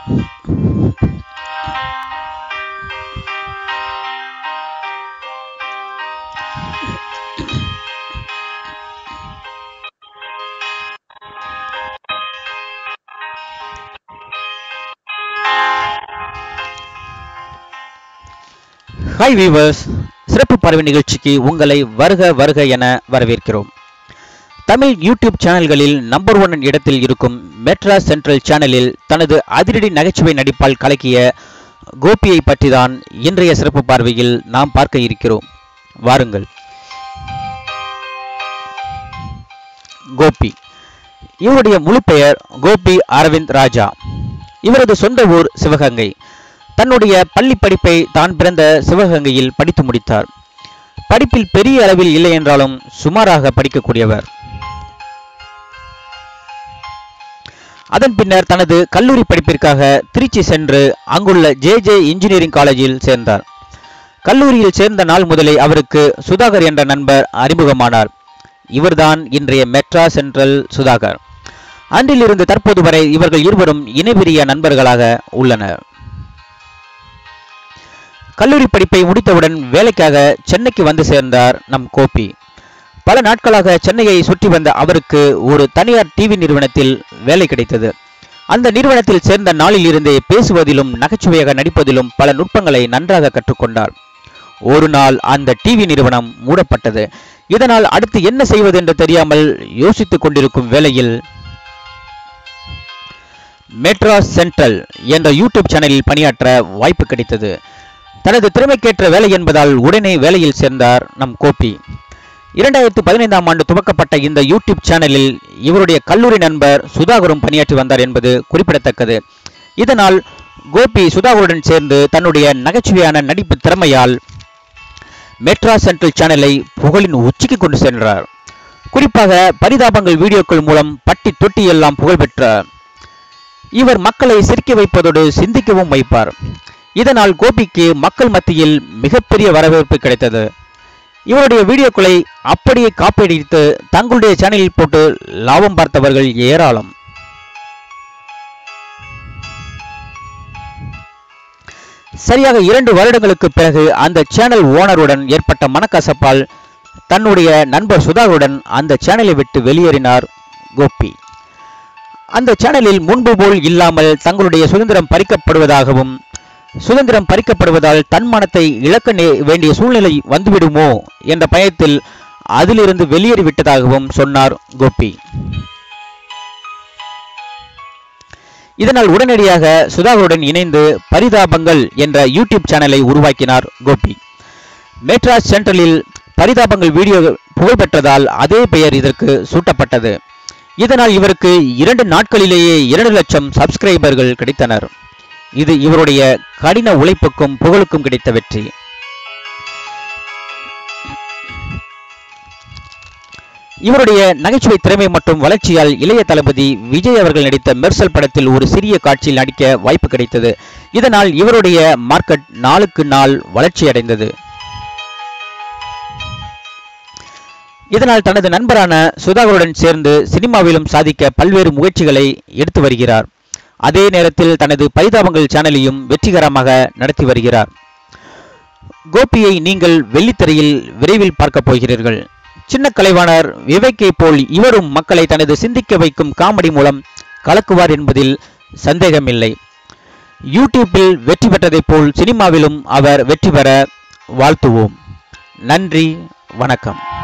hi viewers சிறப்பு பார்வை நிகழ்ச்சிக்கு உங்களை வருக வருக என வரவேற்கிறோம் தமிழ் யூடியூப் சேனல்களில் நம்பர் ஒன் இடத்தில் இருக்கும் மெட்ரா சென்ட்ரல் சேனலில் தனது அதிரடி நகைச்சுவை நடிப்பால் கலக்கிய கோபியை பற்றி தான் இன்றைய சிறப்பு பார்வையில் நாம் பார்க்க இருக்கிறோம் வாருங்கள் கோபி இவருடைய முழு பெயர் கோபி அரவிந்த் ராஜா இவரது சொந்த ஊர் சிவகங்கை தன்னுடைய பள்ளி படிப்பை தான் பிறந்த சிவகங்கையில் படித்து முடித்தார் படிப்பில் பெரிய அளவில் இல்லை என்றாலும் சுமாராக படிக்கக்கூடியவர் அதன் பின்னர் தனது கல்லூரி படிப்பிற்காக திருச்சி சென்று அங்குள்ள ஜே ஜே இன்ஜினியரிங் காலேஜில் சேர்ந்தார் கல்லூரியில் சேர்ந்த நாள் முதலே அவருக்கு சுதாகர் என்ற நண்பர் அறிமுகமானார் இவர்தான் இன்றைய மெட்ரா சென்ட்ரல் சுதாகர் அன்றிலிருந்து தற்போது வரை இவர்கள் இருவரும் இணைபிரிய நண்பர்களாக உள்ளனர் கல்லூரி படிப்பை முடித்தவுடன் வேலைக்காக சென்னைக்கு வந்து சேர்ந்தார் நம் கோபி பல நாட்களாக சென்னையை சுற்றி வந்த அவருக்கு ஒரு தனியார் டிவி நிறுவனத்தில் வேலை கிடைத்தது அந்த நிறுவனத்தில் சேர்ந்த நாளில் இருந்தே பேசுவதிலும் நகைச்சுவையாக நடிப்பதிலும் பல நுட்பங்களை நன்றாக கற்றுக்கொண்டார் ஒரு நாள் அந்த டிவி நிறுவனம் மூடப்பட்டது இதனால் அடுத்து என்ன செய்வது என்று தெரியாமல் யோசித்துக் கொண்டிருக்கும் வேளையில் மெட்ராஸ் சென்ட்ரல் என்ற யூடியூப் சேனலில் பணியாற்ற வாய்ப்பு கிடைத்தது தனது திறமைக்கேற்ற வேலை என்பதால் உடனே வேலையில் சேர்ந்தார் நம் கோபி இரண்டாயிரத்து பதினைந்தாம் ஆண்டு துவக்கப்பட்ட இந்த யூடியூப் சேனலில் இவருடைய கல்லூரி நண்பர் சுதாகரும் பணியாற்றி வந்தார் என்பது குறிப்பிடத்தக்கது இதனால் கோபி சுதாகருடன் சேர்ந்து தன்னுடைய நகைச்சுவையான நடிப்பு திறமையால் மெட்ரா சென்ட்ரல் சேனலை புகழின் உச்சிக்கு கொண்டு சென்றார் குறிப்பாக பரிதாபங்கள் வீடியோக்கள் மூலம் பட்டி தொட்டி எல்லாம் புகழ் பெற்றார் இவர் மக்களை சிரிக்க வைப்பதோடு சிந்திக்கவும் வைப்பார் இதனால் கோபிக்கு மக்கள் மத்தியில் மிகப்பெரிய வரவேற்பு கிடைத்தது இவருடைய வீடியோக்களை அப்படியே காப்பீடித்து தங்களுடைய சேனலில் போட்டு லாபம் பார்த்தவர்கள் ஏராளம் சரியாக இரண்டு வருடங்களுக்கு பிறகு அந்த சேனல் ஓனருடன் ஏற்பட்ட மனக்கசப்பால் தன்னுடைய நண்பர் சுதாகருடன் அந்த சேனலை விட்டு வெளியேறினார் கோபி அந்த சேனலில் முன்பு போல் இல்லாமல் தங்களுடைய சுதந்திரம் பறிக்கப்படுவதாகவும் சுதந்திரம் பறிக்கப்படுவதால் தன் மனத்தை இழக்க நே- வேண்டிய சூழ்நிலை வந்துவிடுமோ என்ற பயத்தில் அதிலிருந்து வெளியேறிவிட்டதாகவும் சொன்னார் கோபி இதனால் உடனடியாக சுதாகருடன் இணைந்து பரிதாபங்கள் என்ற யூடியூப் சேனலை உருவாக்கினார் கோபி மெட்ராஸ் சென்ட்ரலில் பரிதாபங்கள் வீடியோ புகழ்பெற்றதால் அதே பெயர் இதற்கு சூட்டப்பட்டது இதனால் இவருக்கு இரண்டு நாட்களிலேயே இரண்டு லட்சம் சப்ஸ்கிரைபர்கள் கிடைத்தனர் இது இவருடைய கடின உழைப்புக்கும் புகழுக்கும் கிடைத்த வெற்றி இவருடைய நகைச்சுவை திறமை மற்றும் வளர்ச்சியால் இளைய தளபதி விஜய் அவர்கள் நடித்த மெர்சல் படத்தில் ஒரு சிறிய காட்சியில் நடிக்க வாய்ப்பு கிடைத்தது இதனால் இவருடைய மார்க்கெட் நாளுக்கு நாள் வளர்ச்சியடைந்தது இதனால் தனது நண்பரான சுதாகருடன் சேர்ந்து சினிமாவிலும் சாதிக்க பல்வேறு முயற்சிகளை எடுத்து வருகிறார் அதே நேரத்தில் தனது பரிதாபங்கள் சேனலையும் வெற்றிகரமாக நடத்தி வருகிறார் கோபியை நீங்கள் வெள்ளித்திரையில் விரைவில் பார்க்கப் போகிறீர்கள் சின்ன கலைவாணர் விவேக்கை போல் இவரும் மக்களை தனது சிந்திக்க வைக்கும் காமெடி மூலம் கலக்குவார் என்பதில் சந்தேகமில்லை யூடியூப்பில் வெற்றி பெற்றதைப் போல் சினிமாவிலும் அவர் வெற்றி பெற வாழ்த்துவோம் நன்றி வணக்கம்